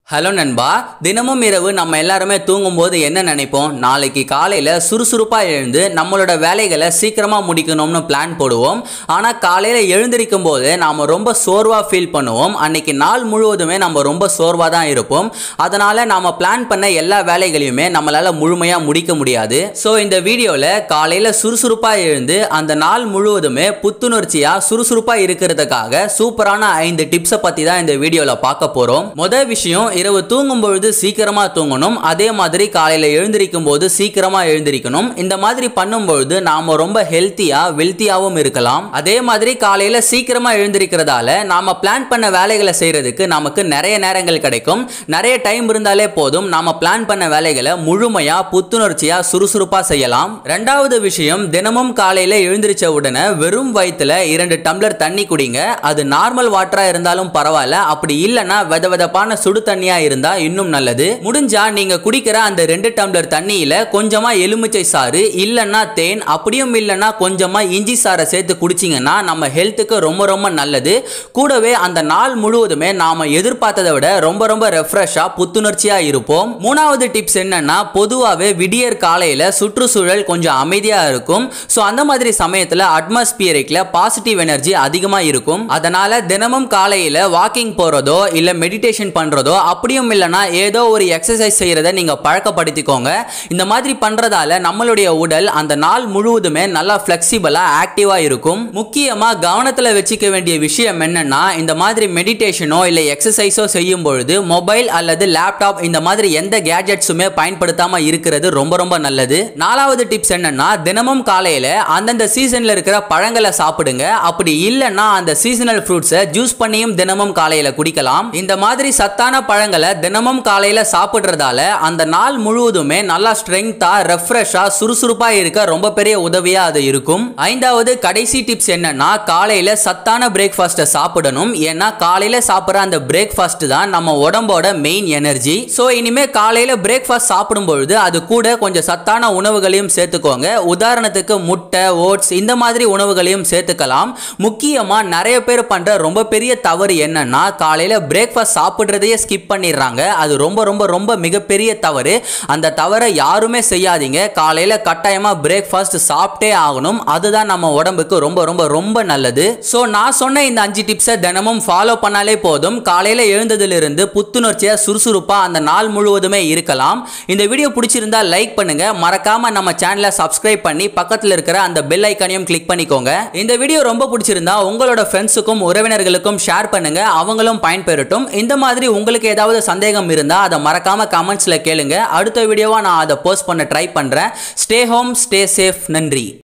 hello நண்பா தினமும் இரவு நம்ம எல்லாருமே தூங்கும்போது என்ன நினைப்போம் நாளைக்கு காலையில் சுறுசுறுப்பாக எழுந்து நம்மளோட வேலைகளை சீக்கிரமாக முடிக்கணும்னு பிளான் போடுவோம் ஆனால் காலையில் எழுந்திருக்கும் போது நாம் ரொம்ப சோர்வாக ஃபீல் பண்ணுவோம் அன்னைக்கு நாள் முழுவதுமே நம்ம ரொம்ப சோர்வாக தான் இருப்போம் அதனால் நாம் பிளான் பண்ண எல்லா வேலைகளையுமே நம்மளால் முழுமையாக முடிக்க முடியாது ஸோ இந்த வீடியோவில் காலையில் சுறுசுறுப்பாக எழுந்து அந்த நாள் முழுவதுமே புத்துணர்ச்சியாக சுறுசுறுப்பாக இருக்கிறதுக்காக சூப்பரான ஐந்து டிப்ஸை பற்றி தான் இந்த வீடியோவில் பார்க்க போகிறோம் முதல் விஷயம் இரவு தூங்கும் பொழுது சீக்கிரமா தூங்கணும் அதே மாதிரி காலையில எழுந்திருக்கும் போது சீக்கிரமா எழுந்திருக்கணும் இந்த மாதிரி பண்ணும்பொழுது நாம ரொம்ப ஹெல்த்தியா வெல்த்தியாவும் இருக்கலாம் அதே மாதிரி காலையில சீக்கிரமா எழுந்திருக்கிறதால நாம பிளான் பண்ண வேலைகளை செய்யறதுக்கு நமக்கு நிறைய நேரங்கள் கிடைக்கும் நிறைய டைம் இருந்தாலே போதும் நாம பிளான் பண்ண வேலைகளை முழுமையா புத்துணர்ச்சியா சுறுசுறுப்பா செய்யலாம் ரெண்டாவது விஷயம் தினமும் காலையில எழுந்திருச்ச உடனே வெறும் வயிற்றுல இரண்டு டம்ளர் தண்ணி குடிங்க அது நார்மல் வாட்டரா இருந்தாலும் பரவாயில்ல அப்படி இல்லைன்னா வெத வெதப்பான சுடு தண்ணியா இருந்தா இன்னும் நல்லது முடிஞ்சா நீங்க குடிக்கிற அந்த ரெண்டு டம்ளர் தண்ணியில கொஞ்சமா எலுமிச்சை சாறு இல்லைன்னா தேன் அப்படியும் இல்லைன்னா கொஞ்சமா இஞ்சி சாறை சேர்த்து குடிச்சிங்கன்னா நம்ம ஹெல்த்துக்கு ரொம்ப ரொம்ப நல்லது கூடவே அந்த நாள் முழுவதுமே நாம எதிர்பார்த்ததை விட ரொம்ப ரொம்ப ரெஃப்ரெஷ்ஷா புத்துணர்ச்சியா இருப்போம் மூணாவது டிப்ஸ் என்னன்னா பொதுவாகவே விடியற் காலையில சுற்றுச்சூழல் கொஞ்சம் அமைதியா இருக்கும் ஸோ அந்த மாதிரி சமயத்துல அட்மாஸ்பியரிக்ல பாசிட்டிவ் எனர்ஜி அதிகமா இருக்கும் அதனால தினமும் காலையில வாக்கிங் போறதோ இல்ல மெடிடேஷன் பண்றதோ அப்படியும் இல்லைன்னா ஏதோ ஒரு எக்ஸசைஸ் செய்யறத நீங்க பழக்கப்படுத்திக்கோங்க இந்த மாதிரி பண்றதால நம்மளுடைய உடல் அந்த நாள் முழுவதுமே நல்லா ஃபிளெக்சிபிளா ஆக்டிவா இருக்கும் முக்கியமா கவனத்துல வச்சுக்க வேண்டிய விஷயம் என்னன்னா இந்த மாதிரி மெடிடேஷனோ இல்ல எக்ஸசைஸோ செய்யும் பொழுது மொபைல் அல்லது லேப்டாப் இந்த மாதிரி எந்த கேஜெட்ஸுமே பயன்படுத்தாம இருக்கிறது ரொம்ப ரொம்ப நல்லது நாலாவது டிப்ஸ் என்னன்னா தினமும் காலையில அந்தந்த சீசன்ல இருக்கிற பழங்களை சாப்பிடுங்க அப்படி இல்லைன்னா அந்த சீசனல் ஃப்ரூட்ஸை ஜூஸ் பண்ணியும் தினமும் காலையில குடிக்கலாம் இந்த மாதிரி சத்தான பழங்களை தினமும் காலையில சாப்பிடுறதால அந்த நாள் முழுவதுமே நல்லா ஸ்ட்ரெங்தா ரெஃப்ரெஷ்ஷா சுறுசுறுப்பா இருக்க ரொம்ப பெரிய உதவியா அது இருக்கும் ஐந்தாவது கடைசி டிப்ஸ் என்னன்னா காலையில சத்தான பிரேக்ஃபாஸ்ட்டை சாப்பிடணும் ஏன்னா காலையில சாப்பிட்ற அந்த பிரேக்ஃபாஸ்ட் தான் நம்ம உடம்போட மெயின் எனர்ஜி ஸோ இனிமே காலையில பிரேக்ஃபாஸ்ட் சாப்பிடும் பொழுது அது கூட கொஞ்சம் சத்தான உணவுகளையும் சேர்த்துக்கோங்க உதாரணத்துக்கு முட்டை ஓட்ஸ் இந்த மாதிரி உணவுகளையும் சேர்த்துக்கலாம் முக்கியமா நிறைய பேர் பண்ற ரொம்ப பெரிய தவறு என்னன்னா காலையில பிரேக்ஃபாஸ்ட் சாப்பிட்றதையே ஸ்கிப் பண்ணிடுறாங்க அது ரொம்ப ரொம்ப ரொம்ப மிகப்பெரிய தவறு அந்த தவறை யாருமே செய்யாதீங்க காலையில கட்டாயமா பிரேக்ஃபாஸ்ட் சாப்பிட்டே ஆகணும் அதுதான் நம்ம உடம்புக்கு ரொம்ப ரொம்ப ரொம்ப நல்லது ஸோ நான் சொன்ன இந்த அஞ்சு டிப்ஸை தினமும் ஃபாலோ பண்ணாலே போதும் காலையில எழுந்ததிலிருந்து புத்துணர்ச்சியா சுறுசுறுப்பா அந்த நாள் முழுவதுமே இருக்கலாம் இந்த வீடியோ பிடிச்சிருந்தா லைக் பண்ணுங்க மறக்காம நம்ம சேனலை சப்ஸ்கிரைப் பண்ணி பக்கத்தில் இருக்கிற அந்த பெல் ஐக்கானையும் கிளிக் பண்ணிக்கோங்க இந்த வீடியோ ரொம்ப பிடிச்சிருந்தா உங்களோட ஃப்ரெண்ட்ஸுக்கும் உறவினர்களுக்கும் ஷேர் பண்ணுங்க அவங்களும் பயன்பெறட்டும் இந்த மாதிரி உங்களுக்கு ஏதாவது சந்தேகம் இருந்தா அதை மறக்காம கமெண்ட்ஸ்ல கேளுங்க அடுத்த வீடியோவா நான் அதை போஸ்ட் பண்ண ட்ரை பண்றேன் ஸ்டே ஹோம் ஸ்டே சேஃப் நன்றி